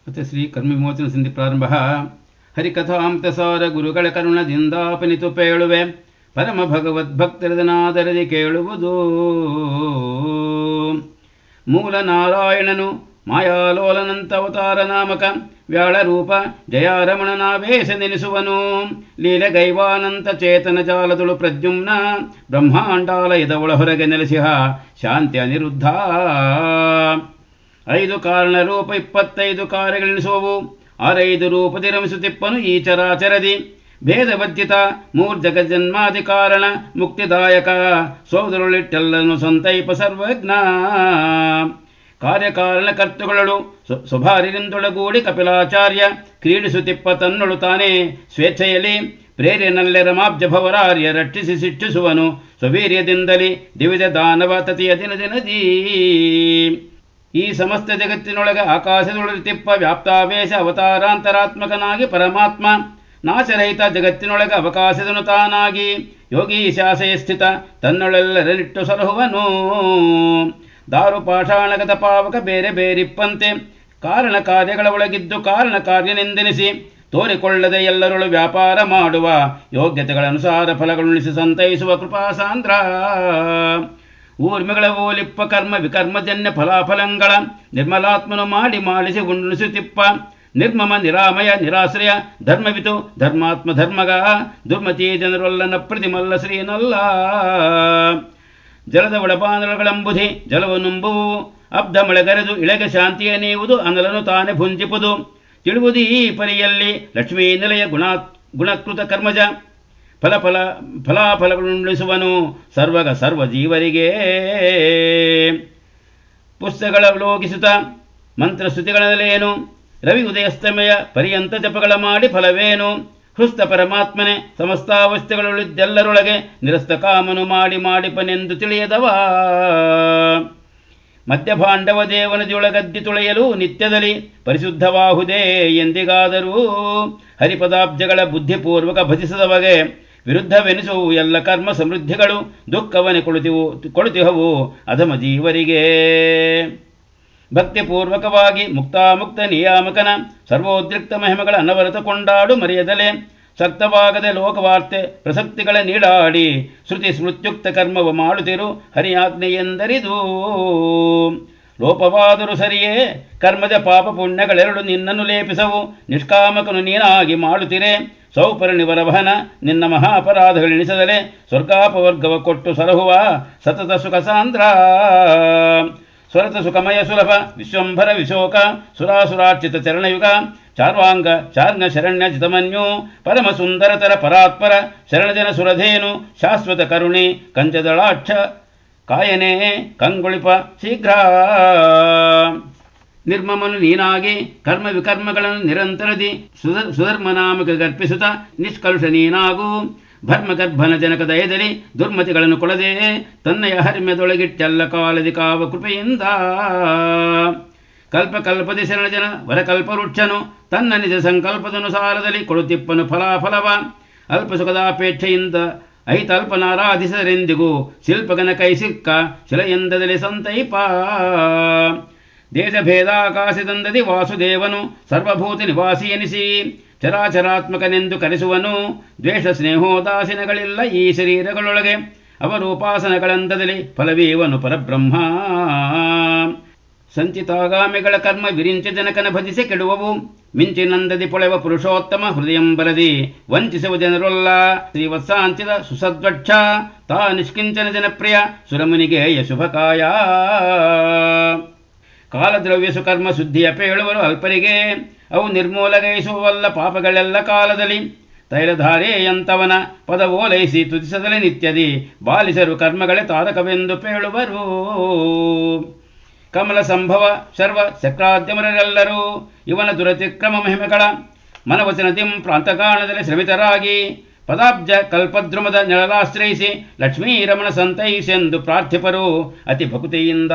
ಮತ್ತು ಶ್ರೀ ಕರ್ಮವಿಮೋಚನ ಸಂಧಿ ಪ್ರಾರಂಭ ಹರಿಕಥಾಂತಸಾರ ಗುರುಗಳ ಕರುಣದಿಂದಾಪನಿತು ಪೇಳುವೆ ಪರಮ ಭಗವದ್ಭಕ್ತರದನಾದರದಿ ಕೇಳುವುದು ಮೂಲ ನಾರಾಯಣನು ಮಾಯಾಲೋಲನಂತ ಅವತಾರ ನಾಮಕ ವ್ಯಾಳರೂಪ ಜಯಾರಮಣನಾವೇಶ ನೆನೆಸುವನು ಲೀಲೆಗೈವಾನಂತ ಚೇತನ ಜಾಲದಳು ಪ್ರದ್ಯುಮ್ನ ಬ್ರಹ್ಮಾಂಡಾಲಯದ ಒಳ ಹೊರಗೆ ನೆಲೆಸಿಹ ಶಾಂತಿ ಅನಿರುದ್ಧ ಐದು ಕಾರಣ ರೂಪ ಇಪ್ಪತ್ತೈದು ಕಾರ್ಯಗಳೆನಿಸುವವು ಆರೈದು ರೂಪದಿ ರಮಿಸುತ್ತಿಪ್ಪನು ಈ ಚರಾಚರದಿ ಭೇದವದ್ಯತ ಮೂರ್ಜಗಜನ್ಮಾದಿ ಕಾರಣ ಮುಕ್ತಿದಾಯಕ ಸೋದರುಳಿಟ್ಟೆಲ್ಲನು ಸಂತೈಪ ಸರ್ವಜ್ಞ ಕಾರ್ಯಕಾರಣ ಕರ್ತೃಗಳು ಸುಭಾರಿರಿಂದೊಳಗೂಡಿ ಕಪಿಲಾಚಾರ್ಯ ಕ್ರೀಡಿಸುತ್ತಿಪ್ಪ ತನ್ನೊಳು ತಾನೇ ಸ್ವೇಚ್ಛೆಯಲ್ಲಿ ಪ್ರೇರೆನಲ್ಲೆ ರಮಾಬ್ಜ ಭವರಾರ್ಯ ರಕ್ಷಿಸಿ ಶಿಕ್ಷಿಸುವನು ಸ್ವವೀರ್ಯದಿಂದಲೇ ದಿವಿಜ ದಾನವ ತತಿಯ ದಿನ ದಿನದೀ ಈ ಸಮಸ್ತ ಜಗತ್ತಿನೊಳಗೆ ಆಕಾಶದೊಳತಿಪ್ಪ ವ್ಯಾಪ್ತಾವೇಶ ಅವತಾರಾಂತರಾತ್ಮಕನಾಗಿ ಪರಮಾತ್ಮ ನಾಶರಹಿತ ಜಗತ್ತಿನೊಳಗೆ ಅವಕಾಶದನು ತಾನಾಗಿ ಯೋಗೀಶಾಸೆ ಸ್ಥಿತ ತನ್ನೊಳೆಲ್ಲರನಿಟ್ಟು ಸಲಹುವನು ದಾರು ಪಾಷಾಣಗತ ಪಾವಕ ಬೇರೆ ಬೇರಿಪ್ಪಂತೆ ಕಾರಣ ಕಾರ್ಯಗಳ ಒಳಗಿದ್ದು ಕಾರಣ ಕಾರ್ಯನೆಂದೆನಿಸಿ ತೋರಿಕೊಳ್ಳದೆ ಎಲ್ಲರೊಳು ವ್ಯಾಪಾರ ಮಾಡುವ ಯೋಗ್ಯತೆಗಳನುಸಾರ ಫಲಗಳುಣಿಸಿ ಸಂತೈಸುವ ಕೃಪಾಸಾಂದ್ರ ಊರ್ಮಿಗಳ ಓಲಿಪ್ಪ ಕರ್ಮ ವಿಕರ್ಮಜನ್ಯ ಫಲಾಫಲಗಳ ನಿರ್ಮಲಾತ್ಮನು ಮಾಡಿ ಮಾಡಿಸಿ ಉಣಿಸುತ್ತಿಪ್ಪ ನಿರ್ಮಮ ನಿರಾಮಯ ನಿರಾಶ್ರಯ ಧರ್ಮವಿತು ಧರ್ಮಾತ್ಮ ಧರ್ಮಗ ದುರ್ಮತಿ ಜನರೊಲ್ಲನ ಪ್ರತಿಮಲ್ಲ ಶ್ರೀನಲ್ಲ ಜಲದ ಒಳಬಾನಲುಗಳೆಂಬುಧಿ ಜಲವನುಂಬುವು ಅಬ್ಧ ಮಳೆಗರೆದು ಇಳೆಗೆ ಶಾಂತಿಯ ನೀವುದು ಅನಲನು ತಾನೆ ಭುಂಜಿಪುದು ತಿಳುವುದು ಈ ಪರಿಯಲ್ಲಿ ಲಕ್ಷ್ಮೀ ನಿಲಯ ಗುಣ ಗುಣಕೃತ ಕರ್ಮಜ ಫಲಫಲ ಫಲಾಫಲಗಳುಣಿಸುವನು ಸರ್ವಗ ಸರ್ವ ಜೀವರಿಗೆ ಪುಸ್ತಕಗಳವಲೋಕಿಸುತ್ತ ಮಂತ್ರಸ್ತುತಿಗಳಲ್ಲೇನು ರವಿ ಉದಯಸ್ತಮಯ ಪರ್ಯಂತ ಜಪಗಳ ಮಾಡಿ ಫಲವೇನು ಹೃಸ್ತ ಪರಮಾತ್ಮನೆ ಸಮಸ್ತಾವಸ್ಥೆಗಳುಳಿದ್ದೆಲ್ಲರೊಳಗೆ ನಿರಸ್ತ ಕಾಮನು ಮಾಡಿ ಮಾಡಿಪನೆಂದು ತಿಳಿಯದವ ಮಧ್ಯಭಾಂಡವ ದೇವನದಿಯೊಳಗದ್ದಿ ತುಳೆಯಲು ನಿತ್ಯದಲ್ಲಿ ಪರಿಶುದ್ಧವಾಹುದೇ ಎಂದಿಗಾದರೂ ಹರಿಪದಾಬ್ಜಗಳ ಬುದ್ಧಿಪೂರ್ವಕ ಭಜಿಸದವಗೆ ವಿರುದ್ಧವೆನಿಸುವು ಎಲ್ಲ ಕರ್ಮ ಸಮೃದ್ಧಿಗಳು ದುಃಖವನೆ ಕೊಳುತಿವು ಕೊಳುತಿಹವು ಅಧಮ ಜೀವರಿಗೆ ಭಕ್ತಿಪೂರ್ವಕವಾಗಿ ಮುಕ್ತಾಮುಕ್ತ ನಿಯಾಮಕನ ಸರ್ವೋದ್ರಿಕ್ತ ಮಹಿಮೆಗಳ ಅನವರತ ಕೊಂಡಾಡು ಮರೆಯದಲೆ ಸಕ್ತವಾಗದೆ ಲೋಕವಾರ್ತೆ ಪ್ರಸಕ್ತಿಗಳ ನೀಡಾಡಿ ಶ್ರುತಿ ಸ್ಮೃತ್ಯುಕ್ತ ಕರ್ಮವ ಮಾಡುತ್ತಿರು ಹರಿಯಾಜ್ಞೆ ಎಂದರಿದು ಲೋಪವಾದರೂ ಸರಿಯೇ ಕರ್ಮದ ಪಾಪ ಪುಣ್ಯಗಳೆರಡು ನಿನ್ನನ್ನು ಲೇಪಿಸವು ನಿಷ್ಕಾಮಕನು ನೀನಾಗಿ ಮಾಡುತ್ತಿರೆ ಸೌಪರ್ಣಿವರವಹನ ನಿನ್ನ ಮಹಾಪರಾಧಗಳೆಣಿಸದಲೆ ಸ್ವರ್ಗಾಪವರ್ಗವ ಕೊಟ್ಟು ಸಲಹುವ ಸತತ ಸುಖ ಸಾಂದ್ರ ಸ್ವರತ ಸುಖಮಯ ಸುಲಭ ವಿಶ್ವಂಭರ ವಿಶೋಕ ಸುರಾಸುರಾರ್ಚಿತ ಚರಣಯುಗ ಚಾರ್ವಾಂಗ ಚಾರ್ಂಗ ಶರಣ್ಯ ಜಿತಮನ್ಯು ಪರಮ ಸುಂದರತರ ಪರಾತ್ಪರ ಶರಣಜನ ಸುರಧೇನು ಶಾಶ್ವತ ಕರುಣಿ ಕಂಚದಳಾಕ್ಷ ಕಾಯನೆ ಕಂಗೊಳಿಪ ಶೀಘ್ರ ನಿರ್ಮಮನು ನೀನಾಗಿ ಕರ್ಮ ವಿಕರ್ಮಗಳನ್ನು ನಿರಂತರದಿ ಸುಧರ್ ಸುಧರ್ಮನಾಮಕ ಗರ್ಪಿಸುತ್ತ ನಿಷ್ಕಲುಷ ನೀನಾಗು ಭರ್ಮಗರ್ಭನ ಜನಕ ದಯದಲ್ಲಿ ದುರ್ಮತಿಗಳನ್ನು ಕೊಡದೆ ತನ್ನಯ ಹರ್ಮ್ಯದೊಳಗಿಟ್ಟೆಲ್ಲ ಕಾಲದಿ ಕಾವ ಕೃಪೆಯಿಂದ ಕಲ್ಪಕಲ್ಪದಿ ಶರಣಜನ ವರಕಲ್ಪವೃಕ್ಷನು ತನ್ನ ನಿಜ ಸಂಕಲ್ಪದನುಸಾರದಲ್ಲಿ ಕೊಡುತ್ತಿಪ್ಪನು ಫಲಾಫಲವ ಅಲ್ಪ ಸುಖದಾಪೇಕ್ಷೆಯಿಂದ ಐತಲ್ಪನಾರಾಧಿಸರೆಂದಿಗೂ ಶಿಲ್ಪಗನ ಕೈ ಸಿಕ್ಕ ಶಿಲೆಯೆಂದದಲ್ಲಿ ಸಂತೈಪ ದೇಶಭೇದಾಕಾಶದಂದದಿ ವಾಸುದೇವನು ಸರ್ವಭೂತ ನಿವಾಸಿ ಎನಿಸಿ ಚರಾಚರಾತ್ಮಕನೆಂದು ಕರೆಸುವನು ದ್ವೇಷ ಸ್ನೇಹೋದಾಸೀನಗಳಿಲ್ಲ ಈ ಶರೀರಗಳೊಳಗೆ ಅವರೂಪಾಸನಗಳೆಂದದಲ್ಲಿ ಫಲವೀವನು ಪರಬ್ರಹ್ಮ ಸಂಚಿತಾಗಾಮಿಗಳ ಕರ್ಮ ವಿರಿಂಚ ಜನಕನ ಭಜಿಸಿ ಕೆಡುವವು ಮಿಂಚಿನಂದದಿ ಪೊಳೆವ ಪುರುಷೋತ್ತಮ ಹೃದಯಂಬರದಿ ವಂಚಿಸುವ ಜನರೊಲ್ಲ ಶ್ರೀವತ್ಸಾಂಚಿದ ಸುಸದ್ವಕ್ಷ ತಾ ನಿಷ್ಕಿಂಚನ ಜನಪ್ರಿಯ ಸುರಮುನಿಗೆ ಯಶುಭಕಾಯ ಕಾಲದ್ರವ್ಯ ಸುಕರ್ಮ ಶುದ್ಧಿಯ ಪೇಳುವರು ಅಲ್ಪರಿಗೆ ಅವು ನಿರ್ಮೂಲಗೈಸುವಲ್ಲ ಪಾಪಗಳೆಲ್ಲ ಕಾಲದಲ್ಲಿ ತೈಲಧಾರೆಯಂತವನ ಪದವೋಲೈಸಿ ತುದಿಸದಲೆ ನಿತ್ಯದಿ ಬಾಲಿಸರು ಕರ್ಮಗಳೇ ತಾರಕವೆಂದು ಪೇಳುವರು ಕಮಲ ಸಂಭವ ಸರ್ವ ಚಕ್ರಾದ್ಯಮರೆಲ್ಲರೂ ಇವನ ದುರತಿಕ್ರಮ ಮಹಿಮೆಗಳ ಮನವಚನದಿಂ ಪ್ರಾಂತಕಾಣದಲ್ಲಿ ಶ್ರಮಿತರಾಗಿ ಪದಾಬ್ಜ ಕಲ್ಪದ್ರುಮದ ನೆಳಲಾಶ್ರಯಿಸಿ ಲಕ್ಷ್ಮೀರಮಣ ಸಂತೈಸೆಂದು ಪ್ರಾರ್ಥಿಪರು ಅತಿ ಭಕುತಿಯಿಂದ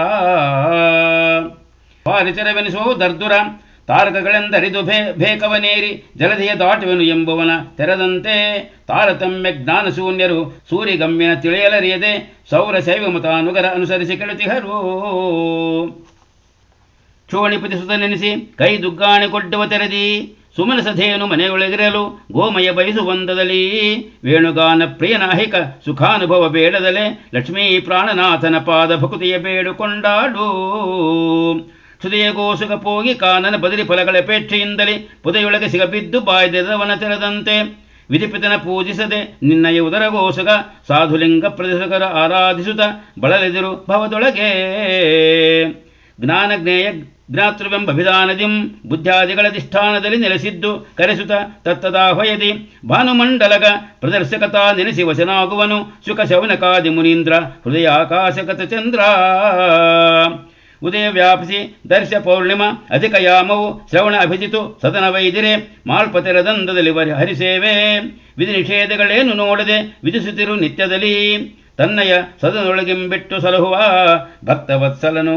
ಪಾರಿಚರವೆನಿಸುವ ದರ್ದುರ ತಾರಕಗಳೆಂದರಿದು ಭೇ ಬೇಕವನೇರಿ ಜಲಧಿಯ ದಾಟುವೆನು ಎಂಬುವನ ತೆರೆದಂತೆ ತಾರತಮ್ಯ ಜ್ಞಾನಶೂನ್ಯರು ಸೂರ್ಯಗಮ್ಯನ ತಿಳಿಯಲರಿಯದೆ ಸೌರ ಶೈವ ಮತಾನುಗರ ಅನುಸರಿಸಿ ಕೆಳುತಿಹರು ಕ್ಷೋಣಿಪತಿ ಸುತ ನೆನೆಸಿ ಕೈ ದುಗ್ಗಾಣೆ ಕೊಡ್ಡವ ತೆರೆದಿ ಸುಮನಸಧೇನು ಮನೆಯೊಳಗಿರಲು ಗೋಮಯ ಬಯಸುವಂದದಲ್ಲಿ ವೇಣುಗಾನ ಪ್ರಿಯನಾಹಿಕ ಸುಖಾನುಭವ ಬೇಡದಲೆ ಲಕ್ಷ್ಮೀ ಪ್ರಾಣನಾಥನ ಪಾದ ಭಕುತಿಯ ಬೇಡುಕೊಂಡಾಡು ಹೃದಯ ಗೋಸುಗ ಪೋಗಿ ಕಾನನ ಬದಲಿ ಫಲಗಳ ಪೇಕ್ಷೆಯಿಂದಲೇ ಪುದೆಯೊಳಗೆ ಸಿಗಬಿದ್ದು ಬಾಯ್ದೆದವನ ತೆರೆದಂತೆ ವಿಧಿಪಿತನ ಪೂಜಿಸದೆ ನಿನ್ನಯ ಉದರಗೋಸುಗ ಸಾಧುಲಿಂಗ ಪ್ರದೇಶಕರ ಆರಾಧಿಸುತ್ತ ಬಳಲೆದಿರು ಭವದೊಳಗೆ ಜ್ಞಾನ ಜ್ಞೇಯ ಜ್ಞಾತೃವೆಂಬ ವಿಧಾನದಿಂ ಬುದ್ಧಾದಿಗಳಧಿಷ್ಠಾನದಲ್ಲಿ ನೆಲೆಸಿದ್ದು ಕರೆಸುತ್ತ ತತ್ತದಾಹಯದಿ ಭಾನುಮಂಡಲಗ ಪ್ರದರ್ಶಕತಾ ನೆನೆಸಿ ವಶನಾಗುವನು ಸುಖ ಶೌನಕಾದಿ ಮುನೀಂದ್ರ ಹೃದಯ ಆಕಾಶಗತ ಚಂದ್ರ ಉದಯ ವ್ಯಾಪಿಸಿ ದರ್ಶ ಪೌರ್ಣಿಮ ಅಧಿಕ ಯಾಮವು ಶ್ರವಣ ಅಭಿಜಿತು ಸದನ ವೈದಿರೆ ಮಾಲ್ಪತೆರ ದಂದದಲ್ಲಿ ವರಿ ಹರಿಸೇವೆ ವಿಧಿ ನಿಷೇಧಗಳೇನು ನೋಡದೆ ವಿಧಿಸುತ್ತಿರು ನಿತ್ಯದಲ್ಲಿ ತನ್ನಯ ಸದನೊಳಗಿಂಬಿಟ್ಟು ಸಲಹುವ ಭಕ್ತವತ್ಸಲನು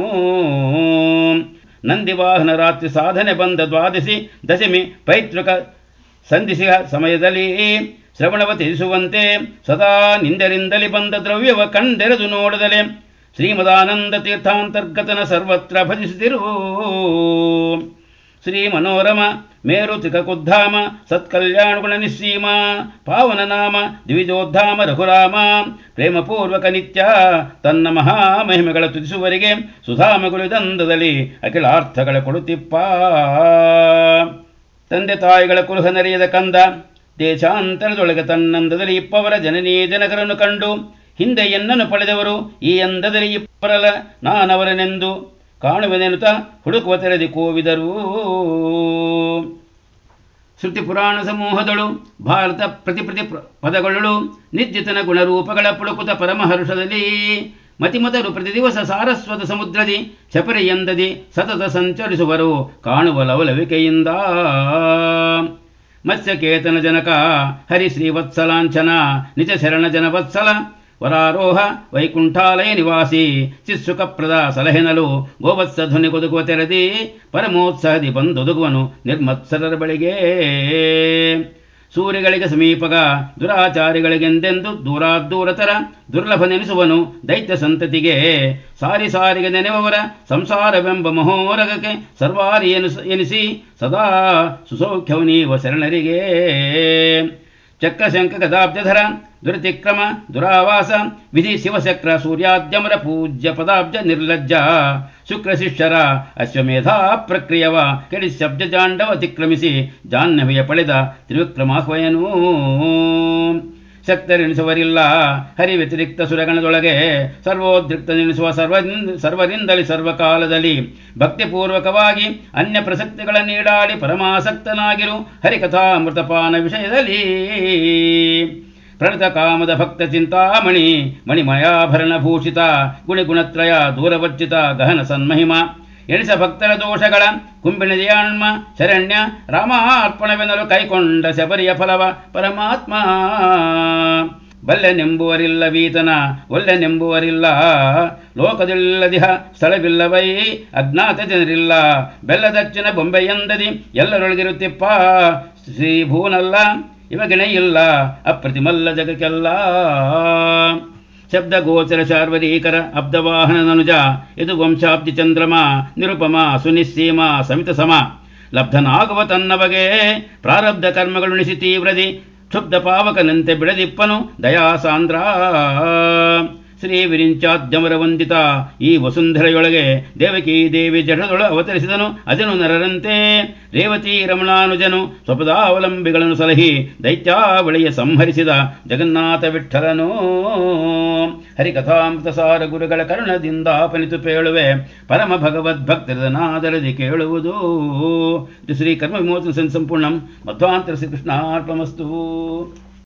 ನಂದಿವಾಹನ ರಾತ್ರಿ ಸಾಧನೆ ಬಂದ ದ್ವಾದಶಿ ದಶಮಿ ಪೈತೃಕ ಸಂಧಿಸಿದ ಸಮಯದಲ್ಲಿ ಶ್ರವಣವ ತ್ಯಜಿಸುವಂತೆ ಸದಾ ನಿಂದರಿಂದಲಿ ಬಂದ ದ್ರವ್ಯವ ಕಂಡೆರೆದು ನೋಡದಲೆ ಶ್ರೀಮದಾನಂದ ತೀರ್ಥಾಂತರ್ಗತನ ಸರ್ವತ್ರ ಭಜಿಸುತ್ತಿರು ಶ್ರೀ ಮನೋರಮ ಮೇರು ತ್ರಿಕಕುದ್ಧಾಮ ಸತ್ಕಲ್ಯಾಣಗುಣ ನಿಸ್ಸೀಮ ಪಾವನ ನಾಮ ದ್ವಿಜೋದ್ಧಾಮ ರಘುರಾಮ ಪ್ರೇಮಪೂರ್ವಕ ನಿತ್ಯ ತನ್ನ ಮಹಾಮಹಿಮೆಗಳ ತುದಿಸುವರಿಗೆ ಸುಧಾಮಗುಳಿದಂದದಲ್ಲಿ ಅಖಿಲಾರ್ಥಗಳ ಕೊಡುತ್ತಿಪ್ಪ ತಂದೆ ತಾಯಿಗಳ ಕುರುಹ ನೆರೆಯದ ಕಂದ ದೇಶಾಂತರದೊಳಗೆ ತನ್ನಂದದಲ್ಲಿ ಇಪ್ಪವರ ಜನನೀ ಜನಕರನ್ನು ಕಂಡು ಹಿಂದೆ ಎನ್ನನ್ನು ಪಡೆದವರು ಈ ಅಂದದಲ್ಲಿ ಇಪ್ಪರಲ ನಾನವರನೆಂದು ಕಾಣುವೆನೆನುತ ಹುಡುಕುವ ತೆರೆದಿ ಕೋವಿದರು ಶ್ರುತಿ ಪುರಾಣ ಸಮೂಹದಳು ಭಾರತ ಪ್ರತಿ ಪ್ರತಿ ಪದಗಳು ನಿದ್ಯತನ ಗುಣರೂಪಗಳ ಪುಳುಕುತ ಪರಮಹರ್ಷದಲ್ಲಿ ಮತಿಮತರು ಪ್ರತಿ ದಿವಸ ಸಾರಸ್ವತ ಸಮುದ್ರದಿ ಚಪರಿಯಂದದಿ ಸತತ ಸಂಚರಿಸುವರು ಕಾಣುವ ಲವಲವಿಕೆಯಿಂದ ಮತ್ಸ್ಯಕೇತನ ಜನಕ ಹರಿ ಶ್ರೀವತ್ಸಲಾಂಛನ ನಿಜ ಶರಣ ಜನವತ್ಸಲ ವರಾರೋಹ ವೈಕುಂಠಾಲಯ ನಿವಾಸಿ ಚಿತ್ಸುಖಪ್ರದ ಸಲಹೆನಲು ಗೋವತ್ಸ ಧ್ವನಿ ಕೊದುಕುವ ತೆರೆದಿ ಪರಮೋತ್ಸಾಹದಿ ಬಂದೊದಗುವನು ನಿರ್ಮತ್ಸರರ ಬಳಿಗೆ ಸೂರ್ಯಗಳಿಗೆ ಸಮೀಪಗ ದುರಾಚಾರಿಗಳಿಗೆಂದೆಂದು ದೂರಾದೂರತರ ದುರ್ಲಭನೆನಿಸುವನು ದೈತ್ಯ ಸಂತತಿಗೆ ಸಾರಿ ಸಾರಿಗೆ ನೆನೆವವರ ಸಂಸಾರವೆಂಬ ಮಹೋರಗಕ್ಕೆ ಸರ್ವಾರಿ ಎನಿಸ ಎನಿಸಿ ಸದಾ ಸುಸೌಖ್ಯವು ನೀವ ಶರಣರಿಗೆ ಚಕ್ರಶಂಕ ಗದಾಬ್ಜಧರ ದುರತಿಕ್ರಮ ದುರಾವಾಸ ವಿಧಿ ಶಿವಚಕ್ರ ಸೂರ್ಯಾದ್ಯಮರ ಪೂಜ್ಯ ಪದಾಬ್ಜ ನಿರ್ಲಜ್ಜ ಶುಕ್ರ ಶಿಷ್ಯರ ಅಶ್ವಮೇಧಾ ಪ್ರಕ್ರಿಯವ ಕೆಡಿ ಶಬ್ದ ಜಾಂಡವ ಅತಿಕ್ರಮಿಸಿ ಜಾಹ್ನವಿಯ ಪಡೆದ ತ್ರಿವಿಕ್ರಮಾಹ್ವಯನೂ ಶಕ್ತರೆನಿಸುವರಿಲ್ಲ ಹರಿ ವ್ಯತಿರಿಕ್ತ ಸುರಗಣದೊಳಗೆ ಸರ್ವೋದ್ರಿಕ್ತನೆನಿಸುವ ಸರ್ವ ಸರ್ವರಿಂದಲಿ ಸರ್ವಕಾಲದಲ್ಲಿ ಭಕ್ತಿಪೂರ್ವಕವಾಗಿ ಅನ್ಯ ಪ್ರಸಕ್ತಿಗಳ ನೀಡಾಡಿ ಪರಮಾಸಕ್ತನಾಗಿರು ಹರಿಕಥಾಮೃತಪಾನ ವಿಷಯದಲ್ಲಿ ಪ್ರಣತ ಕಾಮದ ಭಕ್ತ ಚಿಂತಾಮಣಿ ಮಣಿಮಯಾಭರಣ ಭೂಷಿತ ಗುಣಿಗುಣತ್ರಯ ದೂರವರ್ಜಿತ ಗಹನ ಸನ್ಮಹಿಮ ಎಣಿಸ ಭಕ್ತರ ದೋಷಗಳ ಕುಂಬಿಣದಯಾಣ್ಮ ಶರಣ್ಯ ರಾಮಾರ್ಪಣವೆನ್ನಲು ಕೈಕೊಂಡ ಶಬರಿಯ ಫಲವ ಪರಮಾತ್ಮ ಬಲ್ಲೆನೆಂಬುವರಿಲ್ಲ ವೀತನ ಒಲ್ಲೆನೆಂಬುವರಿಲ್ಲ ಲೋಕದಿಲ್ಲದಿಹ ಸ್ಥಳವಿಲ್ಲವೈ ಅಜ್ಞಾತ ಜನರಿಲ್ಲ ಬೆಲ್ಲದಚ್ಚಿನ ಬೊಂಬೆಯಂದದಿ ಎಲ್ಲರೊಳಗಿರುತ್ತಿಪ್ಪ ಶ್ರೀ ಭೂನಲ್ಲ ಇವಗಿಣೆಯಿಲ್ಲ ಅಪ್ರತಿಮಲ್ಲ ಜಗಕ್ಕೆಲ್ಲ ಶಬ್ದ ಗೋಚರ ಶಾರ್ವರೀಕರ ಅಬ್ದವಾಹನ ನನುಜ ಇದು ವಂಶಾಬ್ದಿ ಚಂದ್ರಮ ನಿರುಪಮ ಸುನಿಸ್ಸೀಮ ಸಮಿತ ಸಮ ಲಬ್ಧನಾಗುವ ತನ್ನ ಬಗೆ ಪ್ರಾರಬ್ಧ ಕರ್ಮಗಳುಣಿಸಿ ತೀವ್ರದಿ ಕ್ಷುಬ್ಧ ಪಾವಕನಂತೆ ಬಿಡದಿಪ್ಪನು ದಯಾಸಾಂದ್ರ ಶ್ರೀ ವಿರಿಂಚಾದ್ಯಮರ ವಂದಿತ ಈ ವಸುಂಧರೆಯೊಳಗೆ ದೇವಕಿ ದೇವಿ ಜಠದೊಳ ಅವತರಿಸಿದನು ಅದನು ನರರಂತೆ ರೇವತಿ ರಮಣಾನುಜನು ಸ್ವಪದಾವಲಂಬಿಗಳನ್ನು ಸಲಹಿ ದೈತ್ಯಾವಳಿಯ ಸಂಹರಿಸಿದ ಜಗನ್ನಾಥ ವಿಠಲನು ಹರಿಕಥಾಮೃತ ಸಾರ ಗುರುಗಳ ಕರುಣದಿಂದ ಪನಿತು ಪೇಳುವೆ ಪರಮ ಭಗವದ್ಭಕ್ತರದನಾದರದಿ ಕೇಳುವುದು ಇದು ಶ್ರೀ ಕರ್ಮ ವಿಮೋಚನ ಸಂಪೂರ್ಣಂ ಮಧ್ವಾಂತರ ಶ್ರೀಕೃಷ್ಣಾರ್ಪಮಸ್ತು